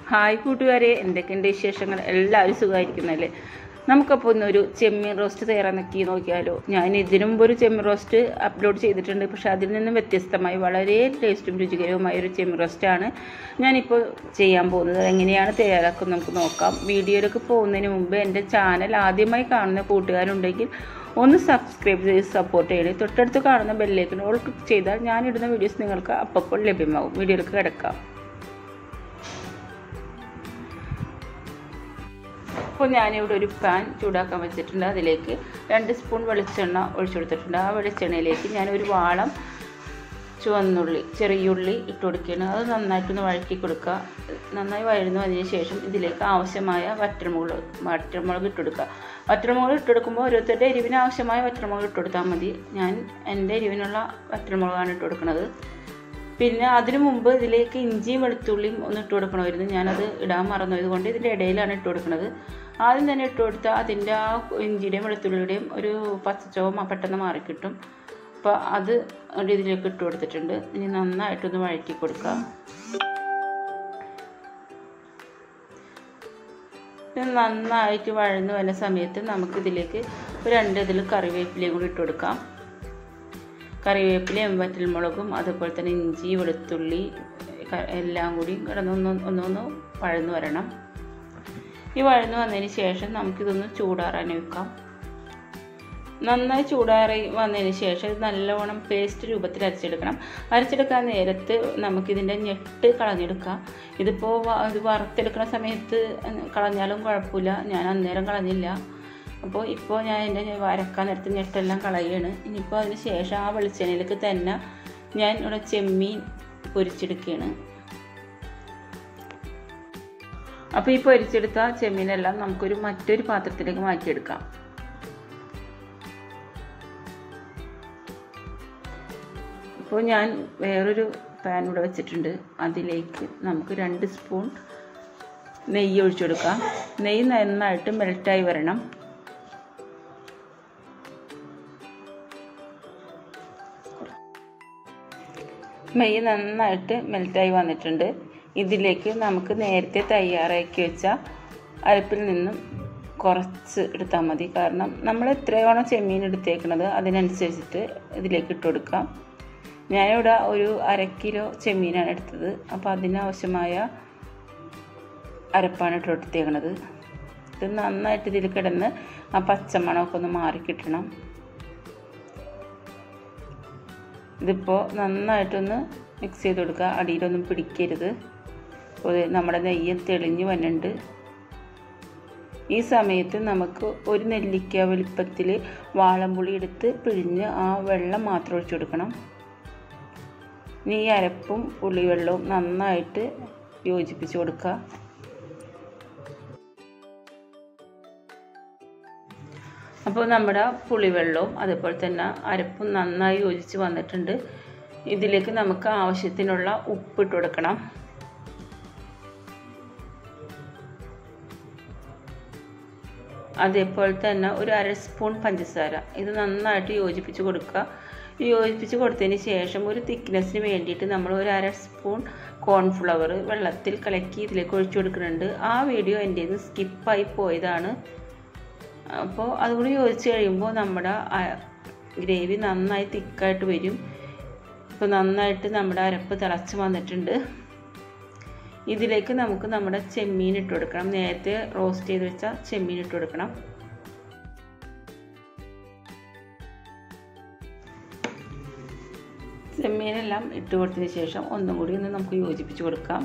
hi കൂട്ടുകാരെ എന്തൊക്കെയുണ്ട് വിശേഷങ്ങൾ എല്ലാവരും സുഖമായിരിക്കുന്നല്ലേ നമുക്കപ്പോൾ ഇന്നൊരു ചെമ്മീൻ റോസ്റ്റ് തയ്യാറാക്കി നോക്കിയാലോ ഞാൻ ഇതിനു മുമ്പ് ഒരു ചെമ്മീൻ റോസ്റ്റ് അപ്ലോഡ് ചെയ്തിട്ടുണ്ട് പക്ഷേ അതിൽ നിന്നും വ്യത്യസ്തമായി വളരെ ടേസ്റ്റും രുചികരവുമായ ഒരു ചെമ്മീൻ റോസ്റ്റാണ് ഞാനിപ്പോൾ ചെയ്യാൻ പോകുന്നത് എങ്ങനെയാണ് തയ്യാറാക്കുന്നത് നമുക്ക് നോക്കാം വീഡിയോയിലേക്ക് പോകുന്നതിന് മുമ്പ് എൻ്റെ ചാനൽ ആദ്യമായി കാണുന്ന കൂട്ടുകാരുണ്ടെങ്കിൽ ഒന്ന് സബ്സ്ക്രൈബ് ചെയ്ത് സപ്പോർട്ട് ചെയ്യണേ തൊട്ടടുത്ത് കാണുന്ന ബെല്ലേക്കിന് ഓൾ ക്ലിക്ക് ചെയ്താൽ ഞാനിടുന്ന വീഡിയോസ് നിങ്ങൾക്ക് അപ്പോൾ ലഭ്യമാകും വീഡിയോയിലേക്ക് കിടക്കാം അപ്പോൾ ഞാനിവിടെ ഒരു പാൻ ചൂടാക്കാൻ വെച്ചിട്ടുണ്ട് അതിലേക്ക് രണ്ട് സ്പൂൺ വെളിച്ചെണ്ണ ഒഴിച്ചു കൊടുത്തിട്ടുണ്ട് ആ വെളിച്ചെണ്ണയിലേക്ക് ഞാൻ ഒരു വാളം ചുവന്നുള്ളി ചെറിയുള്ളി ഇട്ട് കൊടുക്കുകയാണ് അത് നന്നായിട്ടൊന്ന് വഴറ്റി കൊടുക്കുക നന്നായി വഴന്നു അതിന് ശേഷം ഇതിലേക്ക് ആവശ്യമായ വറ്റൽമുളക് വറ്റൽമുളക് ഇട്ട് കൊടുക്കുക വറ്റൽമുളക് ഇട്ട് കൊടുക്കുമ്പോൾ ഓരോരുത്തരുടെ എരിവിന് ആവശ്യമായ വറ്റൽമുളക് ഇട്ട് കൊടുത്താൽ മതി ഞാൻ എൻ്റെ എരിവിനുള്ള വറ്റൽമുളകാണ് ഇട്ട് കൊടുക്കുന്നത് പിന്നെ അതിനു മുമ്പ് ഇതിലേക്ക് ഇഞ്ചിയും വെളുത്തുള്ളിയും ഒന്ന് ഇട്ട് കൊടുക്കണമായിരുന്നു ഞാനത് ഇടാൻ മറന്നത് കൊണ്ട് ഇതിൻ്റെ ഇടയിലാണ് ഇട്ട് കൊടുക്കുന്നത് ആദ്യം തന്നെ ഇട്ട് കൊടുത്താൽ അതിൻ്റെ ആ ഇഞ്ചിയുടെയും വെളുത്തുള്ളിയുടെയും ഒരു പച്ചച്ചോവ പെട്ടെന്ന് മാറിക്കിട്ടും അപ്പോൾ അത് ഇതിലേക്ക് ഇട്ട് കൊടുത്തിട്ടുണ്ട് ഇനി നന്നായിട്ടൊന്ന് വഴറ്റി കൊടുക്കുക ഇത് നന്നായിട്ട് വഴന്ന് വരുന്ന സമയത്ത് നമുക്കിതിലേക്ക് ഒരു രണ്ട് ഇതിൽ കറിവേപ്പിലയും കൂടി ഇട്ട് കൊടുക്കാം കറിവേപ്പിലയും വറ്റൽമുളകും അതുപോലെ തന്നെ ഇഞ്ചി വെളുത്തുള്ളി എല്ലാം കൂടി കിടന്നൊന്ന് ഒന്നൊന്ന് വഴന്ന് വരണം ഈ വഴന്ന് വന്നതിന് ശേഷം നമുക്കിതൊന്ന് ചൂടാറാൻ വെക്കാം നന്നായി ചൂടാറി വന്നതിന് ശേഷം ഇത് നല്ലവണ്ണം പേസ്റ്റ് രൂപത്തിൽ അരച്ചെടുക്കണം അരച്ചെടുക്കാൻ നേരത്ത് നമുക്കിതിൻ്റെ ഞെട്ട് കളഞ്ഞെടുക്കാം ഇതിപ്പോൾ ഇത് വറുത്തെടുക്കുന്ന സമയത്ത് കളഞ്ഞാലും കുഴപ്പമില്ല ഞാൻ അന്നേരം കളഞ്ഞില്ല അപ്പോൾ ഇപ്പോൾ ഞാൻ എൻ്റെ വരക്കാൻ നേരത്തെ ഞെട്ടെല്ലാം കളയുകയാണ് ഇനിയിപ്പോൾ അതിന് ശേഷം ആ വെളിച്ചെണ്ണയിലേക്ക് തന്നെ ഞാൻ ഇവിടെ ചെമ്മീൻ പൊരിച്ചെടുക്കുകയാണ് അപ്പോൾ ഈ പൊരിച്ചെടുത്ത ചെമ്മീനെല്ലാം നമുക്കൊരു മറ്റൊരു പാത്രത്തിലേക്ക് മാറ്റിയെടുക്കാം ഇപ്പോൾ ഞാൻ വേറൊരു പാൻ ഇവിടെ വെച്ചിട്ടുണ്ട് അതിലേക്ക് നമുക്ക് രണ്ട് സ്പൂൺ നെയ്യ് ഒഴിച്ചു കൊടുക്കാം നെയ്യ് നന്നായിട്ട് മെൽറ്റായി വരണം നെയ്യ് നന്നായിട്ട് മെൽറ്റായി വന്നിട്ടുണ്ട് ഇതിലേക്ക് നമുക്ക് നേരത്തെ തയ്യാറാക്കി വെച്ച അരപ്പിൽ നിന്നും കുറച്ച് എടുത്താൽ മതി കാരണം നമ്മൾ എത്രയാണോ ചെമ്മീൻ എടുത്തേക്കുന്നത് അതിനനുസരിച്ചിട്ട് ഇതിലേക്ക് ഇട്ട് കൊടുക്കാം ഞാനിവിടെ ഒരു അര കിലോ ചെമ്മീനാണ് എടുത്തത് അപ്പോൾ അതിനാവശ്യമായ അരപ്പാണ് ഇട്ട് കൊടുത്തേക്കണത് ഇത് നന്നായിട്ട് ഇതിൽ കിടന്ന് ആ പച്ചമണമൊക്കെ ഒന്ന് മാറിക്കിട്ടണം ഇതിപ്പോൾ നന്നായിട്ടൊന്ന് മിക്സ് ചെയ്ത് കൊടുക്കുക അടിയിലൊന്നും പിടിക്കരുത് അപ്പോൾ നമ്മുടെ നെയ്യ് തെളിഞ്ഞ് വന്നുണ്ട് ഈ സമയത്ത് നമുക്ക് ഒരു നെല്ലിക്ക വലിപ്പത്തിൽ വാളംപുളി എടുത്ത് പിഴിഞ്ഞ് ആ വെള്ളം മാത്രം ഒഴിച്ചു കൊടുക്കണം ഇനി ഈ അരപ്പും പുളിവെള്ളവും നന്നായിട്ട് യോജിപ്പിച്ച് കൊടുക്കുക അപ്പോൾ നമ്മുടെ പുളിവെള്ളവും അതുപോലെ തന്നെ അരപ്പും നന്നായി യോജിച്ച് വന്നിട്ടുണ്ട് ഇതിലേക്ക് നമുക്ക് ആവശ്യത്തിനുള്ള ഉപ്പ് ഇട്ട് കൊടുക്കണം അതേപോലെ തന്നെ ഒരു അര സ്പൂൺ പഞ്ചസാര ഇത് നന്നായിട്ട് യോജിപ്പിച്ച് കൊടുക്കുക യോജിപ്പിച്ച് കൊടുത്തതിന് ശേഷം ഒരു തിക്നെസ്സിന് വേണ്ടിയിട്ട് നമ്മൾ ഒരു അര സ്പൂൺ കോൺഫ്ലവർ വെള്ളത്തിൽ കലക്കി ഇതിലേക്ക് ഒഴിച്ചു കൊടുക്കുന്നുണ്ട് ആ വീഡിയോ എൻ്റെ നിന്ന് സ്കിപ്പായി പോയതാണ് അപ്പോൾ അതുകൂടി യോജിച്ച് കഴിയുമ്പോൾ നമ്മുടെ ഗ്രേവി നന്നായി തിക്കായിട്ട് വരും ഇപ്പോൾ നന്നായിട്ട് നമ്മുടെ അരപ്പ് തിളച്ച് വന്നിട്ടുണ്ട് ഇതിലേക്ക് നമുക്ക് നമ്മുടെ ചെമ്മീൻ ഇട്ട് കൊടുക്കണം നേരത്തെ റോസ്റ്റ് ചെയ്ത് വെച്ച ചെമ്മീൻ ഇട്ട് കൊടുക്കണം ചെമ്മീനെല്ലാം ഇട്ട് കൊടുത്തതിന് ശേഷം ഒന്നും കൂടി ഒന്ന് നമുക്ക് യോജിപ്പിച്ച് കൊടുക്കാം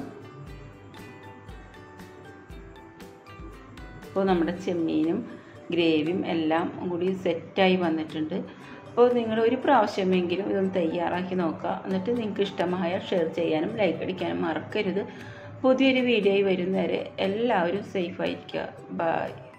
അപ്പോൾ നമ്മുടെ ചെമ്മീനും ഗ്രേവിയും എല്ലാം കൂടി സെറ്റായി വന്നിട്ടുണ്ട് അപ്പോൾ നിങ്ങൾ ഒരു പ്രാവശ്യമെങ്കിലും ഇതൊന്ന് തയ്യാറാക്കി നോക്കുക എന്നിട്ട് നിങ്ങൾക്ക് ഇഷ്ടമായ ഷെയർ ചെയ്യാനും ലൈക്ക് അടിക്കാനും മറക്കരുത് പുതിയൊരു വീഡിയോ വരുന്നവരെ എല്ലാവരും സേഫായിരിക്കുക ബായ്